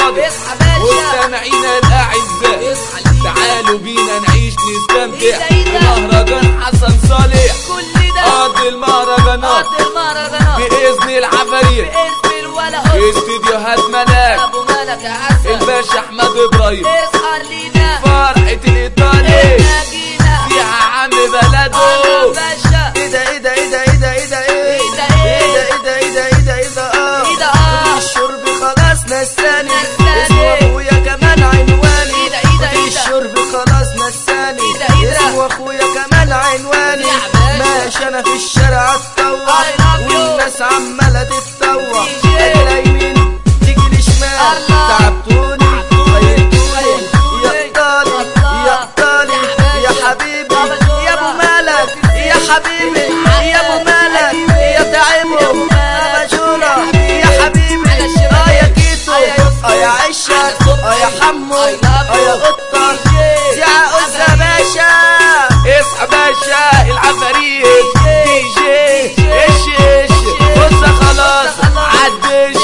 الصادق اصحى باشا والسامعين الاعزاء اصحى لينا. تعالوا بينا نعيش نستمتع إيه ده، إيه ده؟ بمهرجان حسن صالح كل ده ارض المهرجانات قد المهرجانات باذن العفاريت باسم الولا في قلت استديوهات ملاك ابو ملك يا حسن الباشا احمد ابراهيم اصحى لينا فرحة الايطالي احنا جينا فيها عم بلده انا باشا ايه ده ايه ده ايه ده ايه ده ايه ده ايه إيه ده إيه؟ ايه ده ايه ده ايه ده ايه ده اه إيه ده آه؟ الشرب خلاص نساني نساني. اسمه ابويا كمان عنواني إيه ده إيه ده إيه ده؟ الشرب خلاص نساني إيه ده إيه ده؟ اسمه اخويا كمان عنواني يا باشا. ماشي انا في الشارع اتطوع I love you. والناس عمالة تتطوع DJ. اجي لا يمين تيجي لي شمال الله. تعبتوني خيرتوني يا خيرتوني. ايطالي الله. يا ايطالي يا يا باشا. حبيبي بابا جورا. يا ابو مالك يا حبيبي يا ابو مالك يا تعبه بابا جورا يا حبيبي على الشمال. اه يا كيتو آه يا يوسف. اه يا عشة اه يا حمو I love اه يا you. قطة DJ. يا عزة باشا اصحى باشا العفاريت دي جي ايش ايش بص خلاص عدش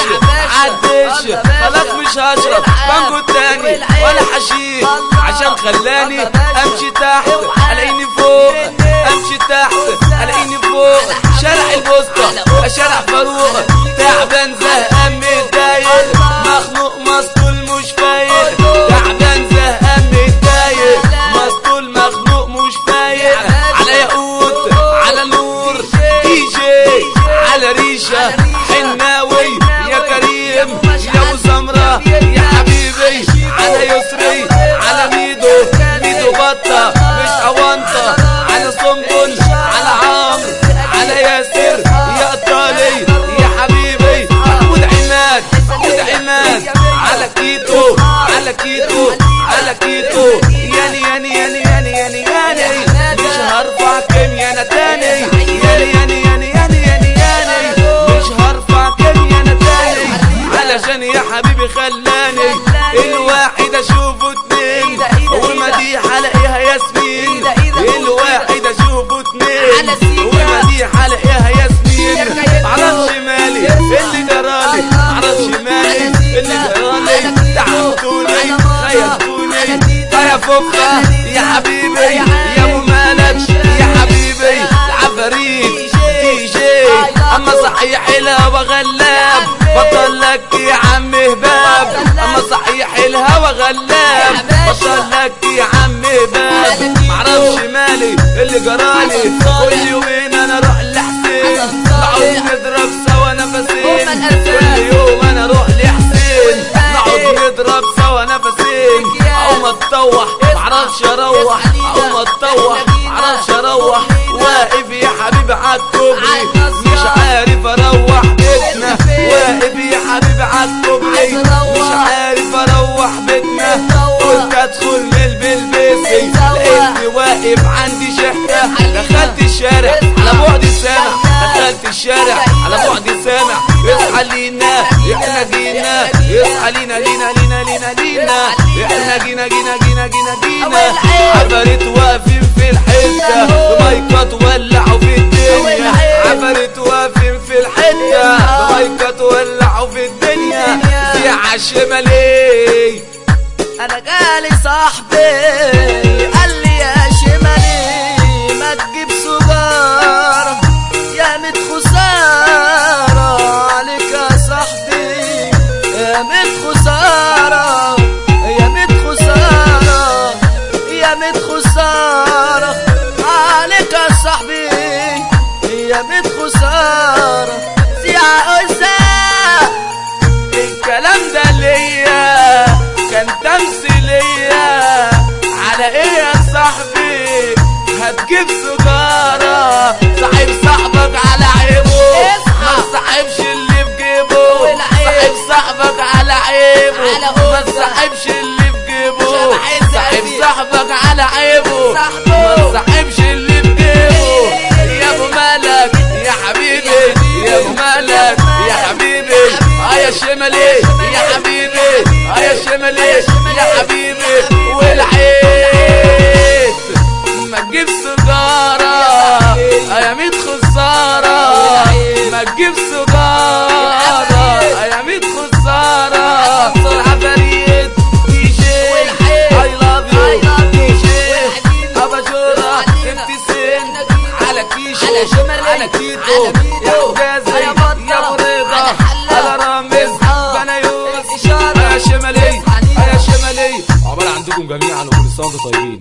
عدش خلاص مش هشرب بانجو تاني ولا حشيش عشان خلاني امشي تحت الاقيني فوق امشي تحت الاقيني فوق شارع البوسطة شارع فاروق تعبان زهقان متضايق مخنوق مسطول مش فايق تعبان زهقان متضايق مسطول مخنوق مش فايق على ياقوت على نور دي جي على ريشة حناوي يا كريم يا ابو سمرة يا حبيبي على يسري على ميدو ميدو بطة مش اوانطة على سنبل على عمرو على ياسر يا ايطالي يا حبيبي محمود عماد محمود عماد على كيتو على كيتو على كيتو ياني ياني ياني ياني ياني ياني مش هرفع كيميا انا تاني ياني ياني ياني ياني ياني ياني مش هرفع كيميا انا تاني علشان يا حبيبي خلاني الواحد اشوفه اتنين والمديحة الاقيها ياسمين الواحد اشوفه اتنين والمديحة الاقيها ياسمين معرفش مالي اللي جرالي معرفش مالي اللي جرالي تعبتوني خيلتوني يا فوقها يا حبيبي يا ابو مالك يا حبيبي العفاريت دي جي اما صحيح الهوى غلاب بطل لك يا عم هباب اما صحيح الهوى غلاب بطل لك يا عم هباب معرفش مالي اللي جرالي كل يومين انا اروح لحسين نقعد نضرب سوا نفسين كل يوم انا اروح لحسين نقعد نضرب سوا نفسين او ما اتطوح معرفش اروح او ما اتطوح معرفش اروح واقف يا حبيبي عالكوبري مش عارف اروح بيتنا واقف يا حبيبي عالكوبري مش عارف اروح بيتنا قلت ادخل من بالبيسي لقيتني واقف عندي شحتة دخلت الشارع على بعد سامع دخلت الشارع على بعد سامع يصحى لينا احنا جينا يصحى لينا لينا لينا لينا لينا احنا جينا جينا جينا جينا جينا عفرت واقفين في الحتة بمايكات ولعوا في الدنيا عفرت واقفين في الحتة بمايكات ولعوا في الدنيا في عالشمالي انا جالي صاحبي قال لي يا شمالي ما تجيب سجارة يا مت خسارة عليك يا صاحبي يا مت خسارة يا مت خسارة يا مت خسارة عليك يا صاحبي يا مت خسارة سيعة أساء الكلام ده ليا كان تمثيلية على ايه يا صاحبي هتجيب سجارة صاحب صاحبك على عيبه ما تصاحبش اللي في جيبه صاحب صاحبك على عيبه ما تصاحبش اللي في جيبه صاحب صاحبك على عيبه ما تصاحبش اللي في جيبه يا ابو مالك يا حبيبي يا ابو مالك يا حبيبي اه يا شمالي يا حبيبي اه يا شمالي يا حبيبي والعيد ما تجيب سجارة اه يا ميت خسارة ما تجيب سجارة اه يا ميت خسارة العفاريت كيشو على شمالي على كيتو على ميدو يا ابو جازي على بطة يا ابو رضا على حلة على رامز اصحى بنايوس الإشارة يا شمالي عنيدة. يا شمالي عقبال عندكم جميعا وكل سنه وانتم طيبين